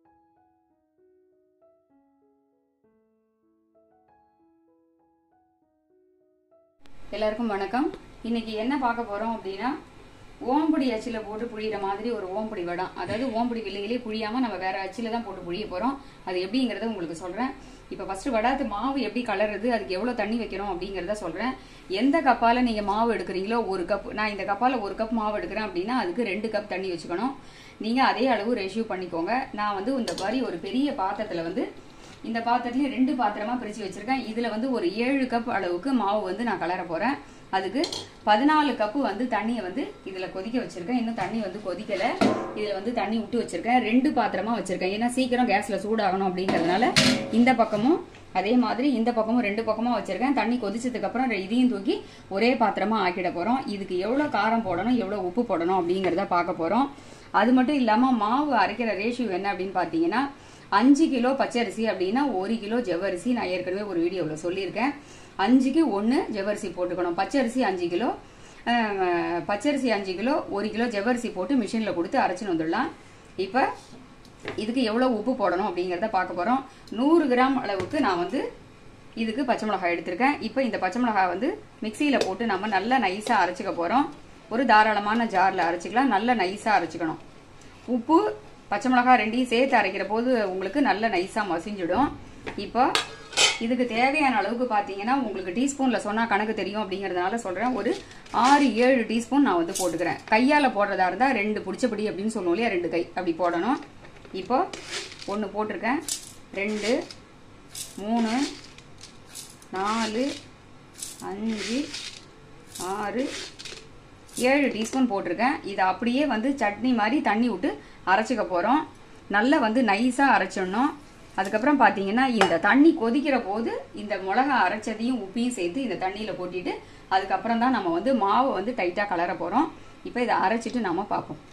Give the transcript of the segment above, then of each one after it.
எல்லாருக்கும் வணக்கம் இன்னைக்கு என்ன பார்க்க போறோம் அப்படின்னா ஓம்புடி அச்சில போட்டு புழியிற மாதிரி ஒரு ஓம்புடி வடம் அதாவது ஓம்புடி வில்லையிலே புழியாம நம்ம வேற அச்சில தான் போட்டு புழிய போறோம் அது எப்படிங்கறத உங்களுக்கு சொல்றேன் இப்ப ஃபர்ஸ்ட் வடாத்து மாவு எப்படி கலருது அதுக்கு எவ்வளவு தண்ணி வைக்கணும் அப்படிங்கறத சொல்றேன் எந்த கப்பால நீங்க மாவு எடுக்கிறீங்களோ ஒரு கப் நான் இந்த கப்பால ஒரு கப் மாவு எடுக்கிறேன் அப்படின்னா அதுக்கு ரெண்டு கப் தண்ணி வச்சுக்கணும் நீங்க அதே அளவு ரெஷ்யூ பண்ணிக்கோங்க நான் வந்து இந்த மாதிரி ஒரு பெரிய பாத்திரத்துல வந்து இந்த பாத்திரத்துலயும் ரெண்டு பாத்திரமா பிரிச்சு வச்சிருக்கேன் இதுல வந்து ஒரு ஏழு கப் அளவுக்கு மாவு வந்து நான் கலர போறேன் அதுக்கு பதினாலு கப்பு வந்து தண்ணியை வந்து இதுல கொதிக்க வச்சிருக்கேன் இன்னும் தண்ணி வந்து கொதிக்கல இதுல வந்து தண்ணி விட்டு வச்சிருக்கேன் ரெண்டு பாத்திரமா வச்சிருக்கேன் ஏன்னா சீக்கிரம் கேஸ்ல சூடாகணும் அப்படிங்கறதுனால இந்த பக்கமும் அதே மாதிரி இந்த பக்கமும் ரெண்டு பக்கமா வச்சிருக்கேன் தண்ணி கொதிச்சதுக்கு அப்புறம் இதையும் தூக்கி ஒரே பாத்திரமா ஆக்கிட போறோம் இதுக்கு எவ்வளவு காரம் போடணும் எவ்வளவு உப்பு போடணும் அப்படிங்கறத பார்க்க போறோம் அது மட்டும் இல்லாம மாவு அரைக்கிற ரேஷியோ என்ன அப்படின்னு பாத்தீங்கன்னா அஞ்சு கிலோ பச்சரிசி அப்படின்னா ஒரு கிலோ ஜவ்வரிசி நான் ஏற்கனவே ஒரு வீடியோவில் சொல்லியிருக்கேன் அஞ்சுக்கு ஒன்று ஜவ்வரிசி போட்டுக்கணும் பச்சரிசி அஞ்சு கிலோ அஹ், பச்சரிசி அஞ்சு கிலோ ஒரு கிலோ ஜவ்வரிசி போட்டு மிஷினில் கொடுத்து அரைச்சின்னு வந்துடலாம் இப்போ இதுக்கு எவ்வளோ உப்பு போடணும் அப்படிங்கிறத பார்க்க போகிறோம் நூறு கிராம் அளவுக்கு நான் வந்து இதுக்கு பச்சை மிளகாய் எடுத்திருக்கேன் இப்போ இந்த பச்சை மிளகாய் வந்து மிக்சியில் போட்டு நம்ம நல்லா நைஸாக அரைச்சிக்க போகிறோம் ஒரு தாராளமான ஜாரில் அரைச்சிக்கலாம் நல்லா நைஸாக அரைச்சிக்கணும் உப்பு பச்சை மிளகாய் ரெண்டையும் சேர்த்து அரைக்கிற போது உங்களுக்கு நல்ல நைஸாக மசிஞ்சிடும் இப்போ இதுக்கு தேவையான அளவுக்கு பார்த்தீங்கன்னா உங்களுக்கு டீஸ்பூனில் சொன்னால் கணக்கு தெரியும் அப்படிங்கிறதுனால சொல்கிறேன் ஒரு ஆறு ஏழு டீஸ்பூன் நான் வந்து போட்டுக்கிறேன் கையால் போடுறதா இருந்தால் ரெண்டு பிடிச்சபடி அப்படின்னு சொல்லுவோம் இல்லையா ரெண்டு கை அப்படி போடணும் இப்போ ஒன்று போட்டிருக்கேன் ரெண்டு மூணு நாலு அஞ்சு ஆறு ஏழு டீஸ்பூன் போட்டிருக்கேன் இதை அப்படியே வந்து சட்னி மாதிரி தண்ணி விட்டு அரைச்சிக்க போகிறோம் நல்லா வந்து நைஸாக அரைச்சிடணும் அதுக்கப்புறம் பார்த்தீங்கன்னா இந்த தண்ணி கொதிக்கிற போது இந்த மிளகா அரைச்சதையும் உப்பையும் சேர்த்து இந்த தண்ணியில் கொட்டிட்டு அதுக்கப்புறம் தான் நம்ம வந்து மாவை வந்து டைட்டாக கலர போகிறோம் இப்போ இதை அரைச்சிட்டு நாம பார்ப்போம்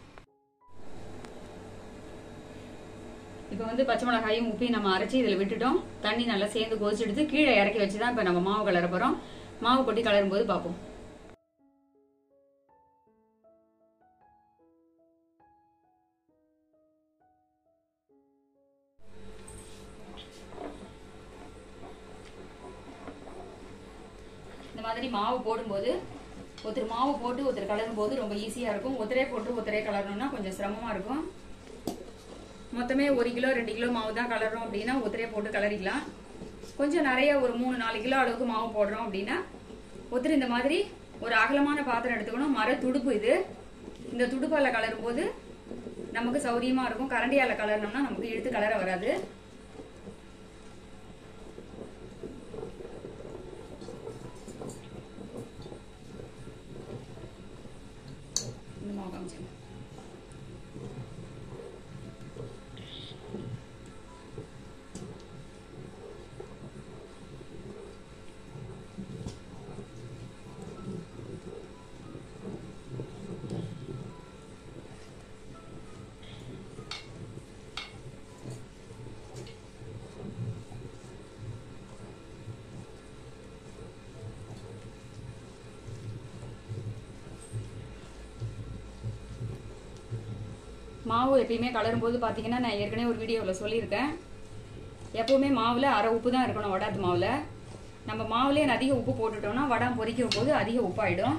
இப்போ வந்து பச்சை மிளகாயும் உப்பையும் நம்ம அரைச்சி இதில் விட்டுட்டோம் தண்ணி நல்லா சேர்ந்து கொதிச்செடுத்து கீழே இறக்கி வச்சு தான் இப்போ நம்ம மாவு கலர போகிறோம் மாவு கொட்டி கலரும் போது பார்ப்போம் இந்த மாதிரி மாவு போடும்போது ஒருத்தர் மாவு போட்டு ஒருத்தர் கலரும் போது ரொம்ப ஈஸியா இருக்கும் ஒருத்தரே போட்டு ஒருத்தரே கலரணும்னா கொஞ்சம் சிரமமா இருக்கும் மொத்தமே ஒரு கிலோ ரெண்டு கிலோ மாவு தான் கலர்றோம் அப்படின்னா ஒருத்தரே போட்டு கலரிக்கலாம் கொஞ்சம் நிறைய ஒரு மூணு நாலு கிலோ அளவுக்கு மாவு போடுறோம் அப்படின்னா ஒருத்தர் இந்த மாதிரி ஒரு அகலமான பாத்திரம் எடுத்துக்கணும் மர துடுப்பு இது இந்த துடுப்பால கலரும் போது நமக்கு சௌரியமா இருக்கும் கரண்டியால கலரணும்னா நமக்கு இழுத்து கலர வராது இந்த மாவு காமிச்சிருங்க மாவு எப்பயுமே கலரும் போது பார்த்தீங்கன்னா நான் ஏற்கனவே ஒரு வீடியோவில் சொல்லியிருக்கேன் எப்பவுமே மாவில் அரை உப்பு தான் இருக்கணும் வடாத்து மாவில் நம்ம மாவுலேயே அதிக உப்பு போட்டுட்டோம்னா வடம் பொரிக்கும் போது அதிக உப்பாயிடும்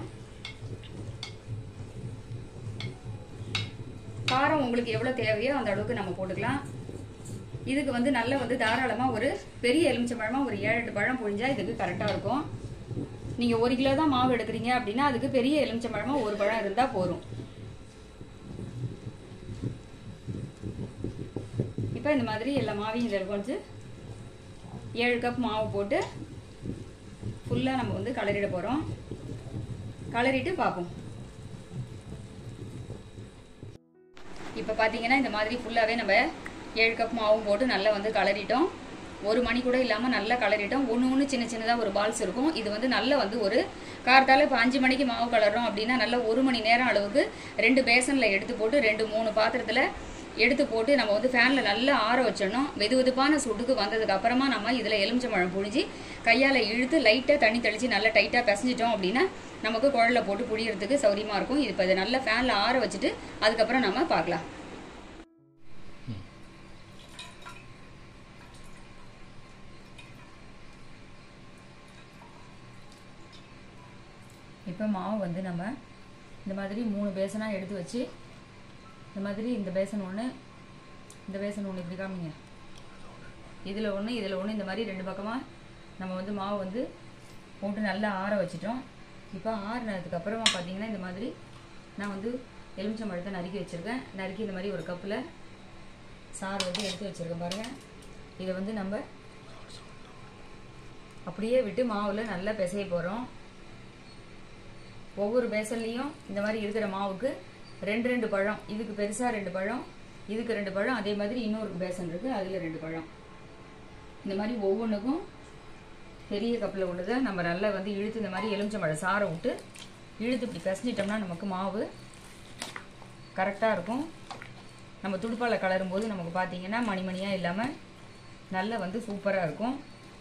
காரம் உங்களுக்கு எவ்வளோ தேவையோ அந்த அளவுக்கு நம்ம போட்டுக்கலாம் இதுக்கு வந்து நல்ல வந்து தாராளமாக ஒரு பெரிய எலுமிச்சை பழமா ஒரு ஏழு எட்டு பழம் புழிஞ்சா இதுக்கு கரெக்டாக இருக்கும் நீங்கள் ஒரு கிலோ தான் மாவு எடுக்கிறீங்க அப்படின்னா அதுக்கு பெரிய எலுமிச்சை பழமா ஒரு பழம் இருந்தால் போதும் இப்போ இந்த மாதிரி எல்லா மாவையும் இதில் கொஞ்சம் ஏழு கப் மாவு போட்டு ஃபுல்லாக நம்ம வந்து கலரிட போகிறோம் கலரிட்டு பார்ப்போம் இப்போ பார்த்தீங்கன்னா இந்த மாதிரி ஃபுல்லாகவே நம்ம ஏழு கப் மாவும் போட்டு நல்லா வந்து கலரிட்டோம் ஒரு மணி கூட இல்லாமல் நல்லா கலரிட்டோம் ஒன்று ஒன்று சின்ன சின்னதாக ஒரு பால்ஸ் இருக்கும் இது வந்து நல்ல வந்து ஒரு கார்த்தால இப்போ அஞ்சு மணிக்கு மாவு கலர்றோம் அப்படின்னா நல்லா ஒரு மணி நேரம் அளவுக்கு ரெண்டு பேசனில் எடுத்து போட்டு ரெண்டு மூணு பாத்திரத்தில் எடுத்து போட்டு நம்ம வந்து ஃபேனில் நல்லா ஆற வச்சிடணும் வெது வெதுப்பான சூட்டுக்கு வந்ததுக்கு அப்புறமா நம்ம இதில் எலுமிச்சம்பழம் புழிஞ்சு கையால் இழுத்து லைட்டாக தண்ணி தெளித்து நல்லா டைட்டாக பிசைஞ்சிட்டோம் அப்படின்னா நமக்கு குழல்ல போட்டு புழியறதுக்கு சௌரியமாக இருக்கும் இது இப்போ இதை நல்லா ஃபேனில் ஆற வச்சுட்டு அதுக்கப்புறம் நம்ம பார்க்கலாம் இப்போ மாவு வந்து நம்ம இந்த மாதிரி மூணு பேசனாக எடுத்து வச்சு இந்த மாதிரி இந்த பேசன் ஒன்று இந்த பேசன் ஒன்று இப்படி காமிங்க இதில் ஒன்று இதில் ஒன்று இந்த மாதிரி ரெண்டு பக்கமாக நம்ம வந்து மாவு வந்து போட்டு நல்லா ஆற வச்சிட்டோம் இப்போ ஆறுனதுக்கு அப்புறமா பார்த்தீங்கன்னா இந்த மாதிரி நான் வந்து எலுமிச்சம்பழத்தை நறுக்கி வச்சுருக்கேன் நறுக்கி இந்த மாதிரி ஒரு கப்பில் சாறு வந்து எடுத்து வச்சுருக்கேன் பாருங்கள் இதை வந்து நம்ம அப்படியே விட்டு மாவில் நல்லா பிசைய போகிறோம் ஒவ்வொரு பேசன்லேயும் இந்த மாதிரி இருக்கிற மாவுக்கு ரெண்டு ரெண்டு பழம் இதுக்கு பெருசாக ரெண்டு பழம் இதுக்கு ரெண்டு பழம் அதே மாதிரி இன்னொரு பேசன் இருக்குது அதில் ரெண்டு பழம் இந்த மாதிரி ஒவ்வொன்றுக்கும் பெரிய கப்பில் உள்ளதை நம்ம நல்லா வந்து இழுத்து இந்த மாதிரி எலுமிச்சம்பழம் சாரை விட்டு இழுத்து இப்படி பிசைஞ்சிட்டோம்னா நமக்கு மாவு கரெக்டாக இருக்கும் நம்ம துடுப்பால் கலரும் போது நமக்கு பார்த்தீங்கன்னா மணி மணியாக இல்லாமல் நல்லா வந்து சூப்பராக இருக்கும்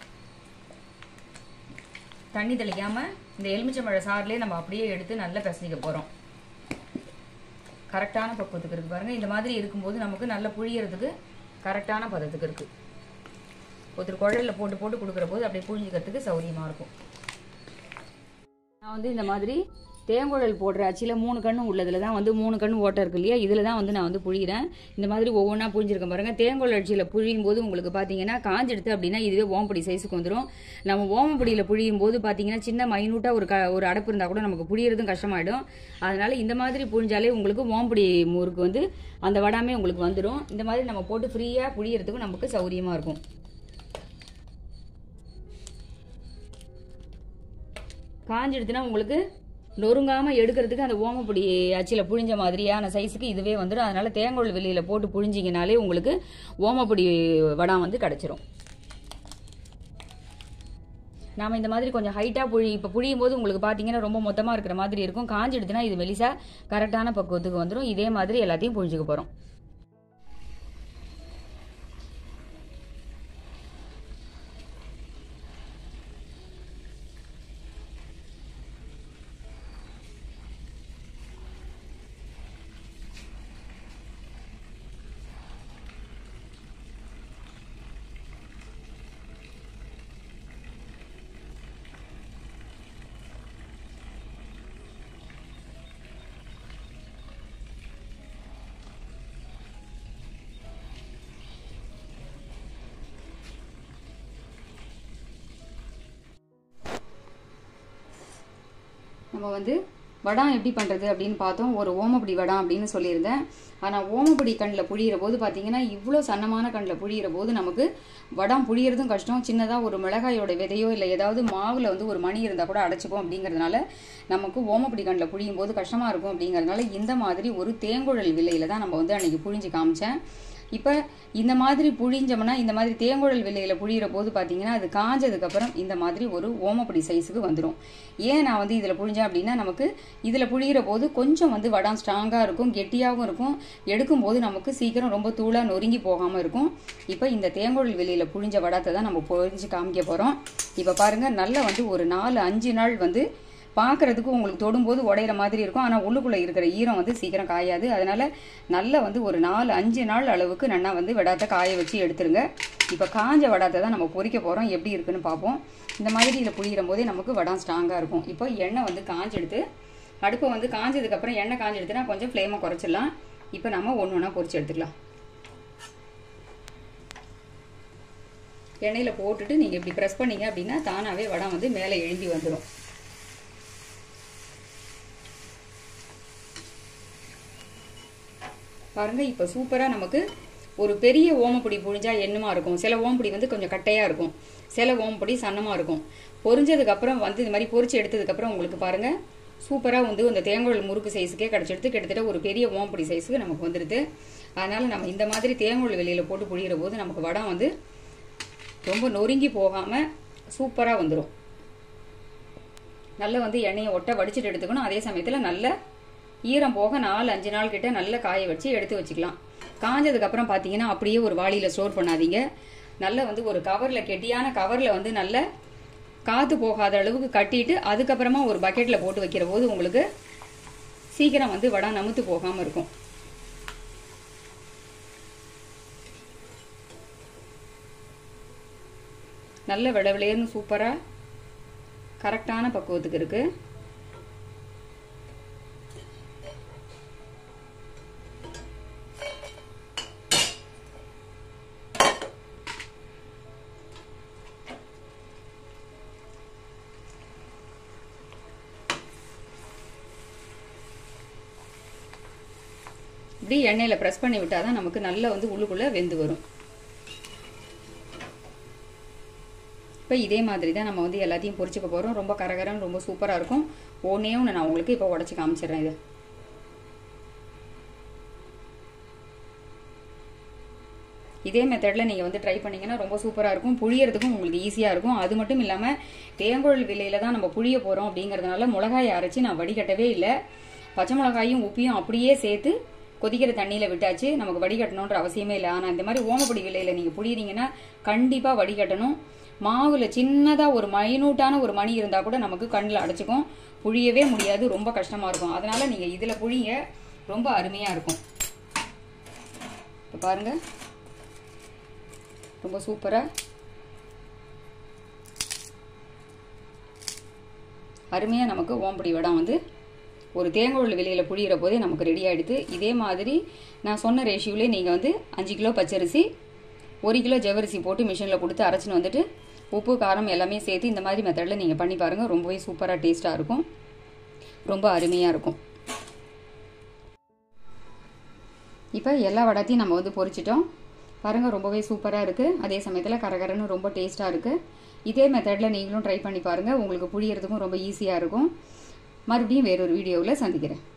தண்ணி தெளிக்காமல் இந்த எலுமிச்சம்பழ சாறுலேயே நம்ம அப்படியே எடுத்து நல்லா பிசைக்க போகிறோம் கரெக்டான பக்குவத்துக்கு இருக்குது பாருங்கள் இந்த மாதிரி இருக்கும்போது நமக்கு நல்லா புழியறதுக்கு கரெக்டான பதத்துக்கு இருக்குது ஒருத்தர் குழலில் போட்டு போட்டு கொடுக்குற போது அப்படியே புழிஞ்சிக்கிறதுக்கு சௌரியமாக இருக்கும் நான் வந்து இந்த மாதிரி தேங்குழல் போடுற அச்சில் மூணு கண்ணு உள்ளதில் தான் வந்து மூணு கண்ணு ஓட்டை இருக்கு இல்லையா இதில் தான் வந்து நான் வந்து புழிகிறேன் இந்த மாதிரி ஒவ்வொன்றா புழிஞ்சிருக்கேன் பாருங்கள் தேங்குழல் அச்சியில் புழியும் போது உங்களுக்கு பார்த்தீங்கன்னா காஞ்செடுத்து அப்படின்னா இதுவே ஓம்படி சைஸுக்கு வந்துடும் நம்ம ஓமப்படியில் புழியும் போது பார்த்தீங்கன்னா சின்ன மைனூட்டாக ஒரு க ஒரு அடப்பு இருந்தால் கூட நமக்கு புழியறதும் கஷ்டமாயிடும் அதனால இந்த மாதிரி புழிஞ்சாலே உங்களுக்கு ஓம்படி முறுக்கு வந்து அந்த வடாமே உங்களுக்கு வந்துடும் இந்த மாதிரி நம்ம போட்டு ஃப்ரீயாக புழியறதுக்கும் நமக்கு சௌரியமாக இருக்கும் காஞ்சிடுதுன்னா உங்களுக்கு நொறுங்காமல் எடுக்கிறதுக்கு அந்த ஓமப்பொடி அச்சில் புழிஞ்ச மாதிரியான சைஸுக்கு இதுவே வந்துடும் அதனால தேங்கோல் வெளியில் போட்டு புழிஞ்சிங்கனாலே உங்களுக்கு ஓமப்பொடி வடம் வந்து கிடச்சிரும் நாம இந்த மாதிரி கொஞ்சம் ஹைட்டாக புழி இப்போ புழியும் போது உங்களுக்கு பார்த்தீங்கன்னா ரொம்ப மொத்தமாக இருக்கிற மாதிரி இருக்கும் காஞ்சிடுதுன்னா இது மெலிசா கரெக்டான பக்குவத்துக்கு வந்துடும் இதே மாதிரி எல்லாத்தையும் புழிஞ்சுக்க போகிறோம் நம்ம வந்து வடம் எப்படி பண்ணுறது அப்படின்னு பார்த்தோம் ஒரு ஓமப்படி வடம் அப்படின்னு சொல்லியிருந்தேன் ஆனால் ஓமப்படி கண்ணில் புழியிற போது பார்த்தீங்கன்னா இவ்வளோ சன்னமான கண்ணில் புழியிற போது நமக்கு வடம் புழியறதும் கஷ்டம் சின்னதாக ஒரு மிளகாயோட விதையோ இல்லை ஏதாவது மாவில் வந்து ஒரு மணி இருந்தால் கூட அடைச்சிப்போம் அப்படிங்கிறதுனால நமக்கு ஓமப்படி கண்ணில் புழியும் போது கஷ்டமாக இருக்கும் அப்படிங்கிறதுனால இந்த மாதிரி ஒரு தேங்குழல் விலையில தான் நம்ம வந்து அன்னைக்கு புழிஞ்சு காமிச்சேன் இப்போ இந்த மாதிரி புழிஞ்சோம்னா இந்த மாதிரி தேங்குழல் விலையில புழியிற போது பார்த்தீங்கன்னா அது காஞ்சதுக்கப்புறம் இந்த மாதிரி ஒரு ஓமப்படி சைஸுக்கு வந்துடும் ஏன் நான் வந்து இதில் புழிஞ்சேன் அப்படின்னா நமக்கு இதில் புழியிற போது கொஞ்சம் வந்து வடம் ஸ்ட்ராங்காக இருக்கும் கெட்டியாகவும் இருக்கும் எடுக்கும்போது நமக்கு சீக்கிரம் ரொம்ப தூளாக நொறுங்கி போகாமல் இருக்கும் இப்போ இந்த தேங்குழல் வெளியில் புழிஞ்ச வடத்தை தான் நம்ம பொழிஞ்சு காமிக்க போகிறோம் இப்போ பாருங்கள் நல்லா வந்து ஒரு நாலு அஞ்சு நாள் வந்து பார்க்குறதுக்கு உங்களுக்கு தொடும்போது உடையிற மாதிரி இருக்கும் ஆனால் உள்ளுக்குள்ளே இருக்கிற ஈரம் வந்து சீக்கிரம் காயாது அதனால் நல்லா வந்து ஒரு நாலு அஞ்சு நாள் அளவுக்கு நல்லா வந்து வடாத்தை காய வச்சு எடுத்துருங்க இப்போ காஞ்ச வடாத்தை தான் நம்ம பொரிக்க போகிறோம் எப்படி இருக்குன்னு பார்ப்போம் இந்த மாதிரி இதில் புளியிற போதே நமக்கு வடம் ஸ்ட்ராங்காக இருக்கும் இப்போ எண்ணெய் வந்து காஞ்செடுத்து அடுப்பை வந்து காஞ்சதுக்கப்புறம் எண்ணெய் காஞ்செடுத்துனா கொஞ்சம் ஃப்ளேமை குறைச்சிடலாம் இப்போ நம்ம ஒன்று ஒன்றா பொரிச்சு எடுத்துக்கலாம் எண்ணெயில் போட்டுட்டு நீங்கள் இப்படி ப்ரெஸ் பண்ணீங்க அப்படின்னா தானாகவே வடம் வந்து மேலே எழும்பி வந்துடும் பாருங்க இப்போ சூப்பராக நமக்கு ஒரு பெரிய ஓமப்பொடி புழிஞ்சா என்னமா இருக்கும் சில ஓமப்பொடி வந்து கொஞ்சம் கட்டையாக இருக்கும் சில ஓமப்பொடி சன்னமாக இருக்கும் பொரிஞ்சதுக்கப்புறம் வந்து இந்த மாதிரி பொரிச்சு எடுத்ததுக்கப்புறம் உங்களுக்கு பாருங்க சூப்பராக வந்து அந்த தேங்குழல் முறுக்கு சைஸுக்கே கிடச்சிடுத்து கிட்டத்தட்ட ஒரு பெரிய ஓமப்பொடி சைஸுக்கு நமக்கு வந்துடுது அதனால் நம்ம இந்த மாதிரி தேங்குழல் வெளியில் போட்டு புழியிற போது நமக்கு வடம் வந்து ரொம்ப நொறுங்கி போகாமல் சூப்பராக வந்துடும் நல்லா வந்து எண்ணெயை ஒட்ட வடிச்சிட்டு எடுத்துக்கணும் அதே சமயத்தில் நல்ல ஈரம் போக நாலு அஞ்சு நாள் கிட்ட நல்ல காய வச்சு எடுத்து வச்சுக்கலாம் காஞ்சதுக்கு அப்புறம் பார்த்தீங்கன்னா அப்படியே ஒரு வாளியில் ஸ்டோர் பண்ணாதீங்க நல்ல வந்து ஒரு கவரில் கெட்டியான கவரில் வந்து நல்ல காற்று போகாத அளவுக்கு கட்டிட்டு அதுக்கப்புறமா ஒரு பக்கெட்டில் போட்டு வைக்கிற போது உங்களுக்கு சீக்கிரம் வந்து வடம் நமுத்து போகாமல் இருக்கும் நல்ல விடவிளையர்னு சூப்பராக கரெக்டான பக்குவத்துக்கு இருக்குது இப்படி எண்ணெயில் ப்ரெஸ் பண்ணி விட்டால் தான் நமக்கு நல்லா வந்து உள்ளுக்குள்ளே வெந்து வரும் இப்போ இதே மாதிரி தான் நம்ம வந்து எல்லாத்தையும் பொரிச்சுக்க போகிறோம் ரொம்ப கரகரன்னு ரொம்ப சூப்பராக இருக்கும் ஒன்றே ஒன்று நான் உங்களுக்கு இப்போ உடச்சி காமிச்சிடுறேன் இது இதே மெத்தடில் நீங்கள் வந்து ட்ரை பண்ணீங்கன்னா ரொம்ப சூப்பராக இருக்கும் புழியறதுக்கும் உங்களுக்கு ஈஸியாக இருக்கும் அது மட்டும் இல்லாமல் தேங்குழல் விலையில தான் நம்ம புழிய போகிறோம் அப்படிங்கிறதுனால மிளகாய் அரைச்சி நான் வடிகட்டவே இல்லை பச்சை மிளகாயும் உப்பையும் அப்படியே சேர்த்து கொதிக்கிற தண்ணியில் விட்டாச்சு நமக்கு வடிகட்டணுன்ற அவசியமே இல்லை ஆனால் இந்த மாதிரி ஓமப்பொடி விலையில் நீங்கள் புழியிறீங்கன்னா கண்டிப்பாக வடிகட்டணும் மாவுல சின்னதாக ஒரு மைனூட்டான ஒரு மணி இருந்தால் கூட நமக்கு கண்ணில் அடைச்சிக்கும் புழியவே முடியாது ரொம்ப கஷ்டமாக இருக்கும் அதனால் நீங்கள் இதில் புழிங்க ரொம்ப அருமையாக இருக்கும் இப்போ பாருங்கள் ரொம்ப சூப்பராக அருமையாக நமக்கு ஓம்படி வடம் வந்து ஒரு தேங்குழல் வெளியில் புழியிற போதே நமக்கு ரெடி ஆகிடுது இதே மாதிரி நான் சொன்ன ரேஷியோலே நீங்கள் வந்து அஞ்சு கிலோ பச்சரிசி ஒரு கிலோ ஜவரிசி போட்டு மிஷினில் கொடுத்து அரைச்சின்னு வந்துட்டு உப்பு காரம் எல்லாமே சேர்த்து இந்த மாதிரி மெத்தடில் நீங்கள் பண்ணி பாருங்கள் ரொம்பவே சூப்பராக டேஸ்ட்டாக இருக்கும் ரொம்ப அருமையாக இருக்கும் இப்போ எல்லா வடத்தையும் நம்ம வந்து பொரிச்சிட்டோம் பாருங்கள் ரொம்பவே சூப்பராக இருக்குது அதே சமயத்தில் கரகரன்னு ரொம்ப டேஸ்ட்டாக இருக்குது இதே மெத்தடில் நீங்களும் ட்ரை பண்ணி பாருங்கள் உங்களுக்கு புழியறதுக்கும் ரொம்ப ஈஸியாக இருக்கும் மறுபடியும் வேறொரு வீடியோவில் சந்திக்கிறேன்